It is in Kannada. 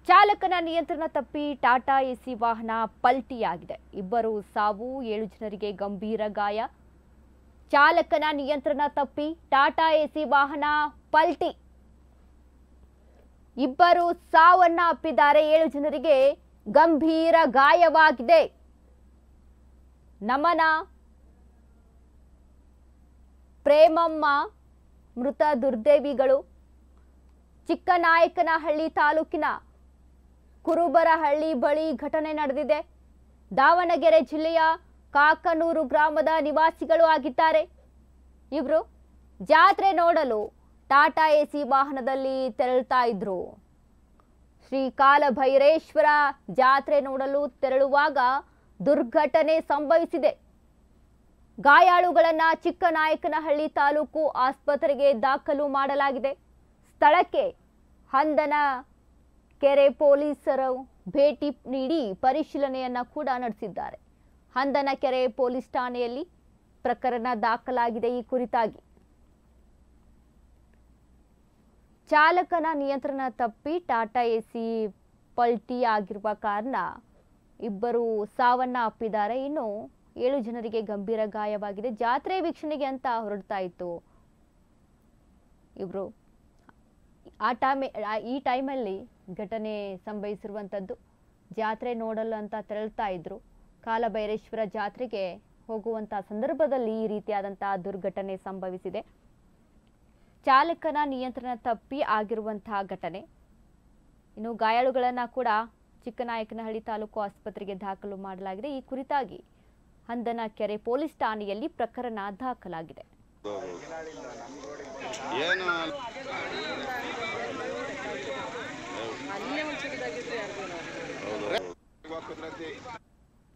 ಚಾಲಕನ ನಿಯಂತ್ರಣ ತಪ್ಪಿ ಟಾಟಾ ಎಸಿ ವಾಹನ ಪಲ್ಟಿಯಾಗಿದೆ ಇಬ್ಬರು ಸಾವು ಏಳು ಜನರಿಗೆ ಗಂಭೀರ ಗಾಯ ಚಾಲಕನ ನಿಯಂತ್ರಣ ತಪ್ಪಿ ಟಾಟಾ ಎಸಿ ವಾಹನ ಪಲ್ಟಿ ಇಬ್ಬರು ಸಾವನ್ನ ಅಪ್ಪಿದ್ದಾರೆ ಏಳು ಜನರಿಗೆ ಗಂಭೀರ ಗಾಯವಾಗಿದೆ ನಮನ ಪ್ರೇಮಮ್ಮ ಮೃತ ದುರ್ದೇವಿಗಳು ಚಿಕ್ಕನಾಯಕನಹಳ್ಳಿ ತಾಲೂಕಿನ ಕುರುಬರಹಳ್ಳಿ ಬಳಿ ಘಟನೆ ನಡೆದಿದೆ ದಾವಣಗೆರೆ ಜಿಲ್ಲೆಯ ಕಾಕನೂರು ಗ್ರಾಮದ ನಿವಾಸಿಗಳು ಆಗಿದ್ದಾರೆ ಇವರು ಜಾತ್ರೆ ನೋಡಲು ಟಾಟಾ ಎಸಿ ವಾಹನದಲ್ಲಿ ತೆರಳುತ್ತಾ ಇದ್ರು ಶ್ರೀ ಕಾಲಭೈರೇಶ್ವರ ಜಾತ್ರೆ ನೋಡಲು ತೆರಳುವಾಗ ದುರ್ಘಟನೆ ಸಂಭವಿಸಿದೆ ಗಾಯಾಳುಗಳನ್ನ ಚಿಕ್ಕನಾಯಕನಹಳ್ಳಿ ತಾಲೂಕು ಆಸ್ಪತ್ರೆಗೆ ದಾಖಲು ಮಾಡಲಾಗಿದೆ ಸ್ಥಳಕ್ಕೆ ಹಂದನ ಕೆರೆ ಪೊಲೀಸರು ಭೇಟಿ ನೀಡಿ ಪರಿಶೀಲನೆಯನ್ನ ಕೂಡ ನಡೆಸಿದ್ದಾರೆ ಹಂದನ ಕೆರೆ ಪೊಲೀಸ್ ಠಾಣೆಯಲ್ಲಿ ಪ್ರಕರಣ ದಾಖಲಾಗಿದೆ ಈ ಕುರಿತಾಗಿ ಚಾಲಕನ ನಿಯಂತ್ರಣ ತಪ್ಪಿ ಟಾಟಾ ಎಸಿ ಪಲ್ಟಿ ಆಗಿರುವ ಕಾರಣ ಇಬ್ಬರು ಸಾವನ್ನ ಅಪ್ಪಿದ್ದಾರೆ ಇನ್ನು ಏಳು ಜನರಿಗೆ ಗಂಭೀರ ಗಾಯವಾಗಿದೆ ಜಾತ್ರೆ ವೀಕ್ಷಣೆಗೆ ಅಂತ ಹೊರಡ್ತಾ ಇತ್ತು ಇಬ್ರು ಆ ಟೈಮ್ ಈ ಟೈಮಲ್ಲಿ ಘಟನೆ ಸಂಭವಿಸಿರುವಂಥದ್ದು ಜಾತ್ರೆ ನೋಡಲು ಅಂತ ತೆರಳ್ತಾ ಇದ್ರು ಕಾಲಭೈರೇಶ್ವರ ಜಾತ್ರೆಗೆ ಹೋಗುವಂತ ಸಂದರ್ಭದಲ್ಲಿ ಈ ರೀತಿಯಾದಂತಹ ದುರ್ಘಟನೆ ಸಂಭವಿಸಿದೆ ಚಾಲಕನ ನಿಯಂತ್ರಣ ತಪ್ಪಿ ಆಗಿರುವಂತಹ ಘಟನೆ ಇನ್ನು ಗಾಯಾಳುಗಳನ್ನ ಕೂಡ ಚಿಕ್ಕನಾಯಕನಹಳ್ಳಿ ತಾಲೂಕು ಆಸ್ಪತ್ರೆಗೆ ದಾಖಲು ಮಾಡಲಾಗಿದೆ ಈ ಕುರಿತಾಗಿ ಹಂದನ ಕೆರೆ ಪೊಲೀಸ್ ಠಾಣೆಯಲ್ಲಿ ಪ್ರಕರಣ ದಾಖಲಾಗಿದೆ ಏನು ಅಲ್ಲೇ ಒಂದು ಚಿಕ್ಕದಾಗಿದ್ರೆ ಯಾರಿಗೂ